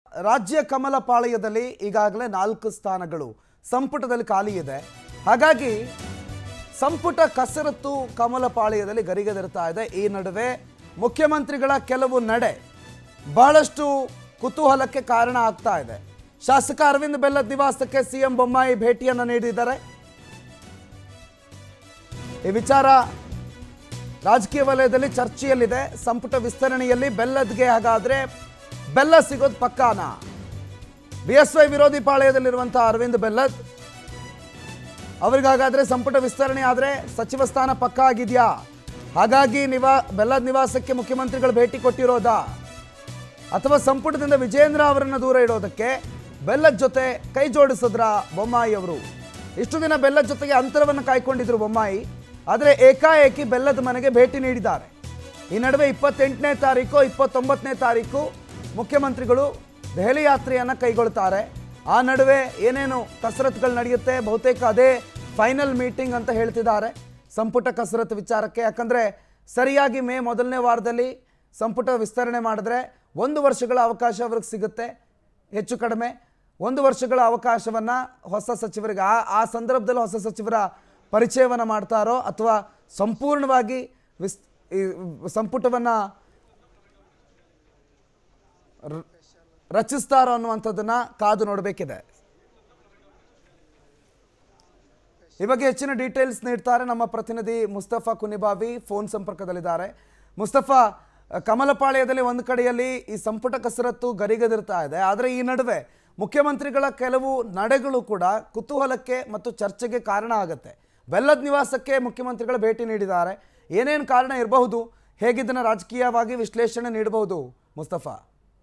ರಾಜ್ಯ ಕಮಲ ಪಾಳಯದಲ್ಲಿ ಈಗಾಗಲೇ ನಾಲ್ಕು ಸ್ಥಾನಗಳು ಸಂಪುಟದಲ್ಲಿ ಖಾಲಿ ಇದೆ ಹಾಗಾಗಿ ಸಂಪುಟ ಕಸರತ್ತು ಕಮಲ ಪಾಳಯದಲ್ಲಿ ಗರಿಗೆದರ್ತಾ ಇದೆ ಈ ನಡುವೆ ಮುಖ್ಯಮಂತ್ರಿಗಳ ಕೆಲವು ನಡೆ ಬಹಳಷ್ಟು ಕುತೂಹಲಕ್ಕೆ ಕಾರಣ ಆಗ್ತಾ ಇದೆ ಶಾಸಕ ಅರವಿಂದ್ ಬೆಲ್ಲದ್ ನಿವಾಸಕ್ಕೆ ಸಿಎಂ ಬೊಮ್ಮಾಯಿ ಭೇಟಿಯನ್ನು ನೀಡಿದ್ದಾರೆ ಈ ವಿಚಾರ ರಾಜಕೀಯ ವಲಯದಲ್ಲಿ ಚರ್ಚೆಯಲ್ಲಿದೆ ಸಂಪುಟ ವಿಸ್ತರಣೆಯಲ್ಲಿ ಬೆಲ್ಲದ್ಗೆ ಹಾಗಾದ್ರೆ ಬೆಲ್ಲ ಸಿಗೋದು ಪಕ್ಕಾನ ಬಿ ಎಸ್ ವೈ ವಿರೋಧಿ ಪಾಳಯದಲ್ಲಿರುವಂತಹ ಅರವಿಂದ್ ಬೆಲ್ಲದ್ ಅವರಿಗಾಗಾದ್ರೆ ಸಂಪುಟ ವಿಸ್ತರಣೆ ಆದರೆ ಸಚಿವ ಸ್ಥಾನ ಪಕ್ಕಾ ಆಗಿದೆಯಾ ಹಾಗಾಗಿ ನಿವಾ ಬೆಲ್ಲದ್ ನಿವಾಸಕ್ಕೆ ಮುಖ್ಯಮಂತ್ರಿಗಳು ಭೇಟಿ ಕೊಟ್ಟಿರೋದಾ ಅಥವಾ ಸಂಪುಟದಿಂದ ವಿಜೇಂದ್ರ ಅವರನ್ನು ದೂರ ಇಡೋದಕ್ಕೆ ಬೆಲ್ಲದ ಜೊತೆ ಕೈ ಜೋಡಿಸಿದ್ರ ಬೊಮ್ಮಾಯಿ ಅವರು ಇಷ್ಟು ದಿನ ಬೆಲ್ಲದ ಜೊತೆಗೆ ಅಂತರವನ್ನು ಕಾಯ್ಕೊಂಡಿದ್ರು ಬೊಮ್ಮಾಯಿ ಆದರೆ ಏಕಾಏಕಿ ಬೆಲ್ಲದ ಮನೆಗೆ ಭೇಟಿ ನೀಡಿದ್ದಾರೆ ಈ ನಡುವೆ ಇಪ್ಪತ್ತೆಂಟನೇ ತಾರೀಕು ಇಪ್ಪತ್ತೊಂಬತ್ತನೇ ತಾರೀಕು ಮುಖ್ಯಮಂತ್ರಿಗಳು ದೆಹಲಿ ಯಾತ್ರೆಯನ್ನು ಕೈಗೊಳ್ತಾರೆ ಆ ನಡುವೆ ಏನೇನು ಕಸರತ್ತುಗಳು ನಡೆಯುತ್ತೆ ಬಹುತೇಕ ಅದೇ ಫೈನಲ್ ಮೀಟಿಂಗ್ ಅಂತ ಹೇಳ್ತಿದ್ದಾರೆ ಸಂಪುಟ ಕಸರತ್ತು ವಿಚಾರಕ್ಕೆ ಯಾಕಂದರೆ ಸರಿಯಾಗಿ ಮೇ ಮೊದಲನೇ ವಾರದಲ್ಲಿ ಸಂಪುಟ ವಿಸ್ತರಣೆ ಮಾಡಿದ್ರೆ ಒಂದು ವರ್ಷಗಳ ಅವಕಾಶ ಅವ್ರಿಗೆ ಸಿಗುತ್ತೆ ಹೆಚ್ಚು ಕಡಿಮೆ ಒಂದು ವರ್ಷಗಳ ಅವಕಾಶವನ್ನು ಹೊಸ ಸಚಿವರಿಗೆ ಆ ಆ ಸಂದರ್ಭದಲ್ಲಿ ಹೊಸ ಸಚಿವರ ಪರಿಚಯವನ್ನು ಮಾಡ್ತಾರೋ ಅಥವಾ ಸಂಪೂರ್ಣವಾಗಿ ವಿಸ್ ಈ ಸಂಪುಟವನ್ನು ರ- ರಚಿಸ್ತಾರೋ ಅನ್ನುವಂಥದ್ದನ್ನ ಕಾದು ನೋಡಬೇಕಿದೆ ಈ ಬಗ್ಗೆ ಹೆಚ್ಚಿನ ಡೀಟೇಲ್ಸ್ ನೀಡ್ತಾರೆ ನಮ್ಮ ಪ್ರತಿನಿಧಿ ಮುಸ್ತಫಾ ಕುನಿಬಾವಿ ಫೋನ್ ಸಂಪರ್ಕದಲ್ಲಿದ್ದಾರೆ ಮುಸ್ತಫಾ ಕಮಲಪಾಳ್ಯದಲ್ಲಿ ಒಂದು ಕಡೆಯಲ್ಲಿ ಈ ಸಂಪುಟ ಕಸರತ್ತು ಗರಿಗದಿರ್ತಾ ಇದೆ ಆದರೆ ಈ ನಡುವೆ ಮುಖ್ಯಮಂತ್ರಿಗಳ ಕೆಲವು ನಡೆಗಳು ಕೂಡ ಕುತೂಹಲಕ್ಕೆ ಮತ್ತು ಚರ್ಚೆಗೆ ಕಾರಣ ಆಗುತ್ತೆ ಬೆಲ್ಲದ್ ನಿವಾಸಕ್ಕೆ ಮುಖ್ಯಮಂತ್ರಿಗಳು ಭೇಟಿ ನೀಡಿದ್ದಾರೆ ಏನೇನು ಕಾರಣ ಇರಬಹುದು ಹೇಗಿದ್ದನ್ನು ರಾಜಕೀಯವಾಗಿ ವಿಶ್ಲೇಷಣೆ ನೀಡಬಹುದು ಮುಸ್ತಫಾ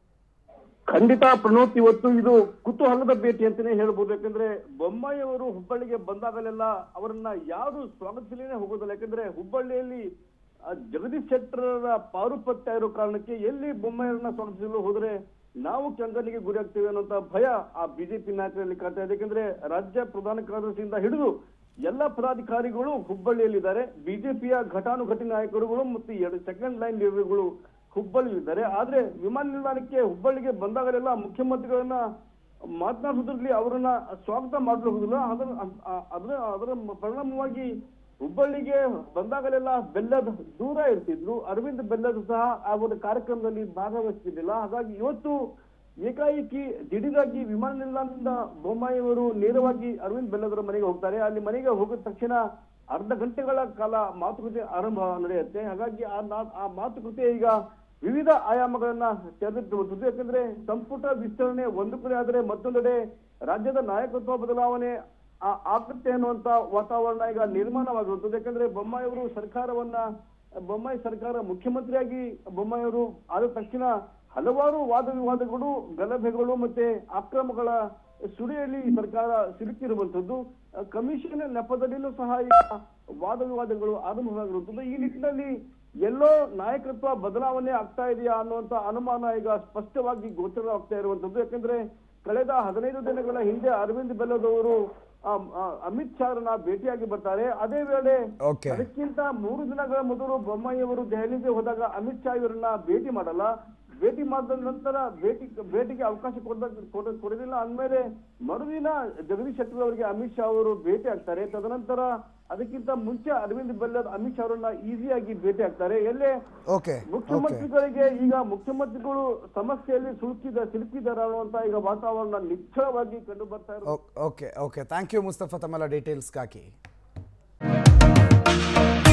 ಖಂಡಿತ ಪ್ರಣೋತ್ ಇವತ್ತು ಇದು ಕುತೂಹಲದ ಭೇಟಿ ಅಂತಾನೆ ಹೇಳ್ಬೋದು ಯಾಕಂದ್ರೆ ಬೊಮ್ಮಾಯಿ ಅವರು ಹುಬ್ಬಳ್ಳಿಗೆ ಬಂದಾಗಲೆಲ್ಲ ಅವರನ್ನ ಯಾರು ಸ್ವಾಗತಿಸಲೇನೆ ಹೋಗೋದಿಲ್ಲ ಯಾಕಂದ್ರೆ ಹುಬ್ಬಳ್ಳಿಯಲ್ಲಿ ಆ, ಜಗದೀಶ್ ಶೆಟ್ಟರ ಪಾರುಪತ್ಯ ಇರೋ ಕಾರಣಕ್ಕೆ ಎಲ್ಲಿ ಬೊಮ್ಮಾಯಿಯವ್ರನ್ನ ಸ್ವಾಗತಿಸಲು ಹೋದ್ರೆ ನಾವು ಕೆಂಗನಿಗೆ ಗುರಿ ಆಗ್ತೇವೆ ಅನ್ನೋಂತ ಭಯ ಆ ಬಿಜೆಪಿ ನಾಯಕರಲ್ಲಿ ಕಾಣ್ತಾ ಇದೆ ಯಾಕಂದ್ರೆ ರಾಜ್ಯ ಪ್ರಧಾನ ಕಾರ್ಯದರ್ಶಿಯಿಂದ ಹಿಡಿದು ಎಲ್ಲ ಪದಾಧಿಕಾರಿಗಳು ಹುಬ್ಬಳ್ಳಿಯಲ್ಲಿದ್ದಾರೆ ಬಿಜೆಪಿಯ ಘಟಾನುಘಟಿ ನಾಯಕರುಗಳು ಮತ್ತು ಎರಡು ಸೆಕೆಂಡ್ ಲೈನ್ ಲೀಡರ್ಗಳು ಹುಬ್ಬಳ್ಳಿಯಲ್ಲಿದ್ದಾರೆ ಆದ್ರೆ ವಿಮಾನ ನಿಲ್ದಾಣಕ್ಕೆ ಹುಬ್ಬಳ್ಳಿಗೆ ಬಂದಾಗಲೆಲ್ಲ ಮುಖ್ಯಮಂತ್ರಿಗಳನ್ನ ಮಾತನಾಡಿದ್ರಲ್ಲಿ ಅವರನ್ನ ಸ್ವಾಗತ ಮಾಡಲು ಹೋಗುದಿಲ್ಲ ಅದರ ಅ- ಅದರ ಅದರ ಪರಿಣಾಮವಾಗಿ ಹುಬ್ಬಳ್ಳಿಗೆ ಬಂದಾಗಲೆಲ್ಲ ಬೆಲ್ಲದ ದೂರ ಇರ್ತಿದ್ರು ಅರವಿಂದ್ ಬೆಲ್ಲದ್ ಸಹ ಆ ಒಂದು ಕಾರ್ಯಕ್ರಮದಲ್ಲಿ ಭಾಗವಹಿಸ್ತಿರ್ಲಿಲ್ಲ ಹಾಗಾಗಿ ಇವತ್ತು ಏಕಾಏಕಿ ದಿಢೀರಾಗಿ ವಿಮಾನ ನಿಲ್ದಾಣದಿಂದ ಬೊಮ್ಮಾಯಿ ಅವರು ನೇರವಾಗಿ ಅರವಿಂದ್ ಬೆಲ್ಲದರ ಮನೆಗೆ ಹೋಗ್ತಾರೆ ಅಲ್ಲಿ ಮನೆಗೆ ಹೋಗಿದ ತಕ್ಷಣ ಅರ್ಧ ಗಂಟೆಗಳ ಕಾಲ ಮಾತುಕತೆ ಆರಂಭ ನಡೆಯುತ್ತೆ ಹಾಗಾಗಿ ಆ ನಾ- ಆ ಮಾತುಕತೆ ಈಗ ವಿವಿಧ ಆಯಾಮಗಳನ್ನ ತೆರೆದಿಟ್ಟುವಂಥದ್ದು ಯಾಕಂದ್ರೆ ಸಂಪುಟ ವಿಸ್ತರಣೆ ಒಂದು ಕಡೆ ಆದರೆ ಮತ್ತೊಂದೆಡೆ ರಾಜ್ಯದ ನಾಯಕತ್ವ ಬದಲಾವಣೆ ಆ- ಆಗುತ್ತೆ ಅನ್ನುವಂತ ವಾತಾವರಣ ಈಗ ನಿರ್ಮಾಣವಾಗಿರುತ್ತದೆ ಯಾಕಂದ್ರೆ ಬೊಮ್ಮಾಯಿ ಅವರು ಸರ್ಕಾರವನ್ನ ಬೊಮ್ಮಾಯಿ ಸರ್ಕಾರ ಮುಖ್ಯಮಂತ್ರಿಯಾಗಿ ಬೊಮ್ಮಾಯಿ ಅವರು ಆದ ತಕ್ಷಣ ಹಲವಾರು ವಾದ ವಿವಾದಗಳು ಗಲಭೆಗಳು ಮತ್ತೆ ಅಕ್ರಮಗಳ ಸುಳಿಯಲ್ಲಿ ಸರ್ಕಾರ ಸಿಲುಕಿರುವಂತದ್ದು ಅಹ್, ಕಮಿಷನ್ ನೆಪದಲ್ಲಿಯೂ ಸಹ ಈಗ ವಾದ ವಿವಾದಗಳು ಆರಂಭವಾಗಿರುತ್ತದೆ ಈ ನಿಟ್ಟಿನಲ್ಲಿ ಎಲ್ಲೋ ನಾಯಕತ್ವ ಬದಲಾವಣೆ ಆಗ್ತಾ ಇದೆಯಾ ಅನ್ನುವಂತ ಅನುಮಾನ ಈಗ ಸ್ಪಷ್ಟವಾಗಿ ಗೋಚರವಾಗ್ತಾ ಇರುವಂತದ್ದು ಯಾಕಂದ್ರೆ ಕಳೆದ ಹದಿನೈದು ದಿನಗಳ ಹಿಂದೆ ಅರವಿಂದ್ ಬೆಲ್ಲದವರು ಆ, ಆ, ಅಮಿತ್ ಶಾರನ್ನ ಭೇಟಿಯಾಗಿ ಬರ್ತಾರೆ ಅದೇ ವೇಳೆ Okay. ಅದಕ್ಕಿಂತ ಮೂರು ದಿನಗಳ ಮೊದಲು ಬೊಮ್ಮಾಯಿ ಅವರು ದೆಹಲಿಗೆ ಹೋದಾಗ ಅಮಿತ್ ಶಾ ಇವರನ್ನ ಭೇಟಿ ಮಾಡಲ್ಲ ಭೇಟಿ ಮಾಡಿದ ನಂತರ ಭೇಟಿ ಭೇಟಿಗೆ ಅವಕಾಶ ಕೊಡ ಕೊಡ- ಕೊಡಲಿಲ್ಲ ಅಂದ್ಮೇಲೆ ಮರುದಿನ ಜಗದೀಶ್ ಶೆಟ್ಟರ್ ಅವರಿಗೆ ಅಮಿತ್ ಶಾ ಅವರು ಭೇಟಿ ಆಗ್ತಾರೆ ತದನಂತರ ಅದಕ್ಕಿಂತ ಮುಂಚೆ ಅರವಿಂದ್ ಬೆಲ್ಲದ್ ಅಮಿತ್ ಶಾ ಅವರನ್ನ ಈಸಿಯಾಗಿ ಭೇಟಿ ಆಗ್ತಾರೆ ಎಲ್ಲೇ ಓಕೆ ಓಕೆ ಮುಖ್ಯಮಂತ್ರಿಗಳಿಗೆ ಈಗ ಮುಖ್ಯಮಂತ್ರಿಗಳು ಸಮಸ್ಯೆಯಲ್ಲಿ ಸಿಲುಕಿದ ಸಿಲುಕಿದಾರ ಅನ್ನುವಂತ ಈಗ ವಾತಾವರಣ ನಿಶ್ಚಳವಾಗಿ ಕಂಡು ಬರ್ತಾ ಇರೋದು okay okay thank you Mustafa ತಮ್ಮೆಲ್ಲ ಡೀಟೇಲ್ಸ್ಗಾಗಿ